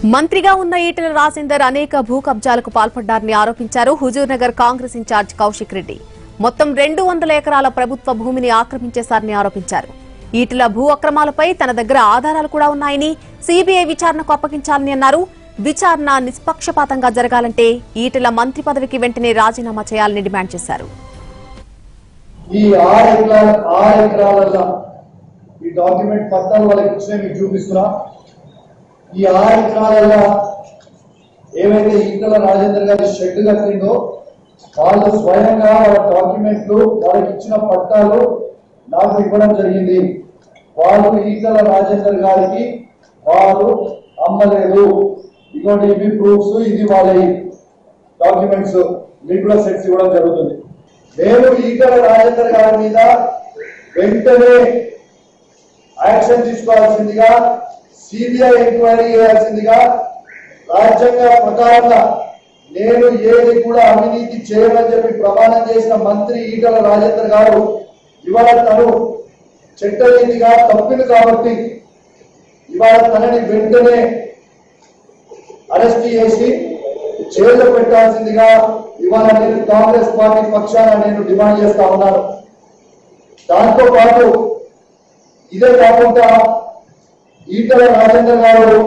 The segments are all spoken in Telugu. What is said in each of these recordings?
మంత్రిగా ఉన్న ఈటెల రాజేందర్ అనేక భూ కబ్జాలకు పాల్పడ్డారని ఆరోపించారు హుజూర్ నగర్ కాంగ్రెస్ ఇన్ఛార్జ్ కౌశిక్ రెడ్డి మొత్తం రెండు వందల ఎకరాల ప్రభుత్వ భూమిని ఆక్రమించేశారని ఆరోపించారు ఈటెల భూ అక్రమాలపై తన దగ్గర ఆధారాలు కూడా ఉన్నాయని సీబీఐ విచారణకు అప్పగించాలని అన్నారు విచారణ నిష్పక్షపాతంగా జరగాలంటే ఈటెల మంత్రి పదవికి వెంటనే రాజీనామా చేయాలని డిమాండ్ చేశారు ఈ ఆరు ఎకరాల ఆరు ఎకరాల ఈ డాక్యుమెంట్ పత్రాలు వాళ్ళకి ఇచ్చినా మీకు చూపిస్తున్నా ఈ ఆరు ఎకరాల ఏవైతే ఈటల రాజేందర్ గారి షెడ్ కట్టిందో వాళ్ళు స్వయంగా వాళ్ళ డాక్యుమెంట్లు వాళ్ళకి ఇచ్చిన పట్టాలు నాకు ఇవ్వడం జరిగింది వాళ్ళు ఈటల రాజేందర్ గారికి వారు అమ్మలేదు ఇదిగోండి ఇవి ప్రూఫ్స్ ఇది వాళ్ళ డాక్యుమెంట్స్ మీకు కూడా సెట్స్ ఇవ్వడం జరుగుతుంది నేను ఈటల రాజేందర్ గారి మీద వెంటనే యాక్షన్ తీసుకోవాల్సిందిగా సిబిఐ ఎంక్వైరీ చేయాల్సిందిగా రాజ్యాంగ ప్రకారంగా నేను ఏది కూడా అవినీతి చేయనని చెప్పి ప్రమాణం చేసిన మంత్రి ఈటల రాజేందర్ గారు ఇవాళ తను చట్టరీతిగా తప్పింది కాబట్టి ఇవాళ తనని వెంటనే అరెస్ట్ చేసి జైల్లో పెట్టాల్సిందిగా ఇవాళ నేను కాంగ్రెస్ పార్టీ పక్షాన నేను డిమాండ్ చేస్తా ఉన్నాను దాంతో పాటు ఇదే కాకుండా ఈటల రాజేంద్ర గారు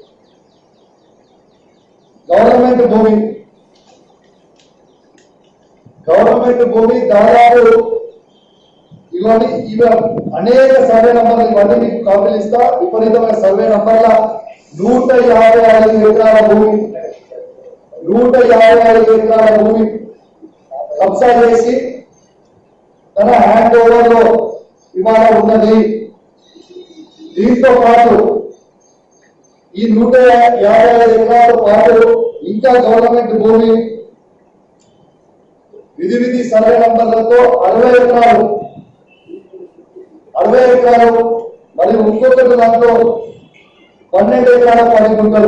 గవర్నమెంట్ భూమి గవర్నమెంట్ భూమి దాదాపు ఇవన్నీ ఇవి అనేక సర్వే నంబర్లు ఇవన్నీ మీకు కాపీలు ఇస్తా విపరీతమైన సర్వే నంబర్ల నూట యాభై ఐదు ఎకరాల భూమి నూట యాభై ఐదు ఎకరాల భూమి కబ్జా చేసి తన హ్యాండ్ ఓవర్ లో ఇవాళ ఉన్నది దీంతో పాటు ఈ నూట యాభై ఐదు ఎకరాలతో పాటు ఇంకా గవర్నమెంట్ భూమి విధి విధి సర్వే నంబర్లతో అరవై ఎకరాలు అరవై ఎకరాలు మరియు ఇంకొకటి దాంట్లో పన్నెండు ఎకరాల పది గుంటలు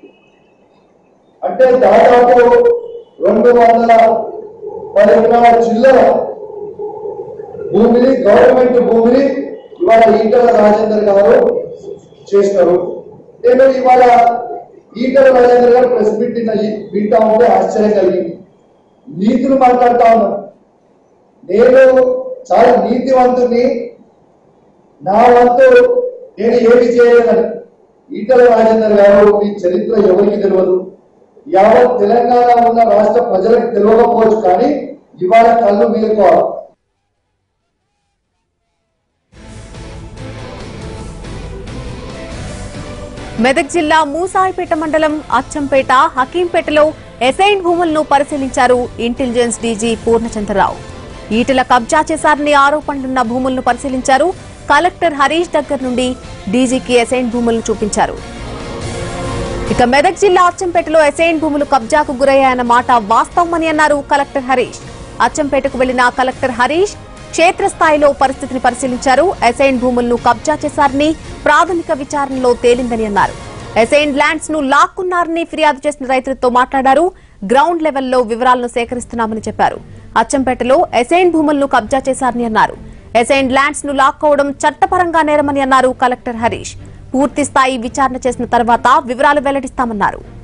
అంటే దాదాపు రెండు వందల పది ఎకరాల చిల్లర భూమిని గవర్నమెంట్ భూమిని ఇవాళ ఈటల రాజేందర్ గారు చేస్తారు నేను ఇవాళ ఈటల రాజేందర్ గారు ప్రెస్ మీట్ నిన్న ఈ- వింటా ఉంటే ఆశ్చర్యం కలిగింది నీతులు మాట్లాడుతా ఉన్నాను నేను చాలా నీతివంతుని నా వంతు నేను ఏమి చేయలేదని ఈటల రాజేందర్ గారు ఈ చరిత్ర ఎవరికి తెలియదు యావత్ తెలంగాణ ఉన్న రాష్ట్ర ప్రజలకు తెలియకపోవచ్చు కానీ ఇవాళ కళ్ళు మేలుకోవాలి మెదక్ జిల్లా మూసాయిపేట మండలం అచ్చంపేట హకీంపేటలో ఎసైన్ భూములను పరిశీలించారు ఇంటెలిజెన్స్ డీజీ పూర్ణచంద్రరావు ఈటల కబ్జా చేశారని ఆరోపణలున్న భూములను పరిశీలించారు కలెక్టర్ హరీష్ దగ్గర నుండి డీజీకి ఎసైన్ భూములను చూపించారు ఇక మెదక్ జిల్లా అచ్చంపేటలో ఎసైన్ భూములు కబ్జాకు గురయ్యాయన్న మాట వాస్తవమని అన్నారు కలెక్టర్ హరీష్ అచ్చంపేటకు వెళ్లిన కలెక్టర్ హరీష్ క్షేత్రస్థాయిలో పరిస్థితిని పరిశీలించారు ఎసైన్ భూములను కబ్జా చేశారని ప్రాథమిక విచారణలో తేలిందని అన్నారు ఎసైన్ ల్యాండ్స్ ను లాక్కున్నారని ఫిర్యాదు చేసిన రైతులతో మాట్లాడారు గ్రౌండ్ లెవెల్లో వివరాలను సేకరిస్తున్నామని చెప్పారు అచ్చంపేటలో ఎసైన్ భూములను కబ్జా చేశారని అన్నారు ఎసైన్ ల్యాండ్స్ ను లాక్కోవడం చట్టపరంగా నేరమని అన్నారు కలెక్టర్ హరీష్ పూర్తి స్థాయి విచారణ చేసిన తర్వాత వివరాలు వెల్లడిస్తామన్నారు